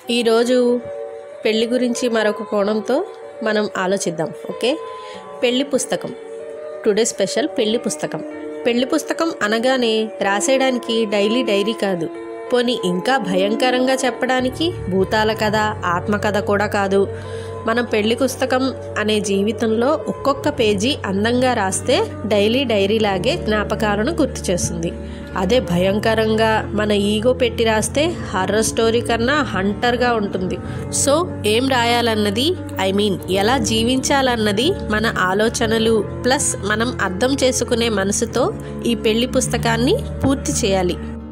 ఈరోజు పెళ్ళి గురించి మరొక కోణంతో మనం ఆలోచిద్దాం ఓకే పెళ్ళి పుస్తకం టుడే స్పెషల్ పెళ్ళి పుస్తకం పెళ్ళి పుస్తకం అనగానే రాసేయడానికి డైలీ డైరీ కాదు పోనీ ఇంకా భయంకరంగా చెప్పడానికి భూతాల కథ ఆత్మకథ కూడా కాదు మనం పెళ్లి పుస్తకం అనే జీవితంలో ఒక్కొక్క పేజీ అందంగా రాస్తే డైలీ డైరీ లాగే జ్ఞాపకాలను గుర్తు చేస్తుంది అదే భయంకరంగా మన ఈగో పెట్టి రాస్తే హర్రర్ స్టోరీ కన్నా హంటర్గా ఉంటుంది సో ఏం రాయాలన్నది ఐ మీన్ ఎలా జీవించాలన్నది మన ఆలోచనలు ప్లస్ మనం అర్థం చేసుకునే మనసుతో ఈ పెళ్లి పుస్తకాన్ని పూర్తి చేయాలి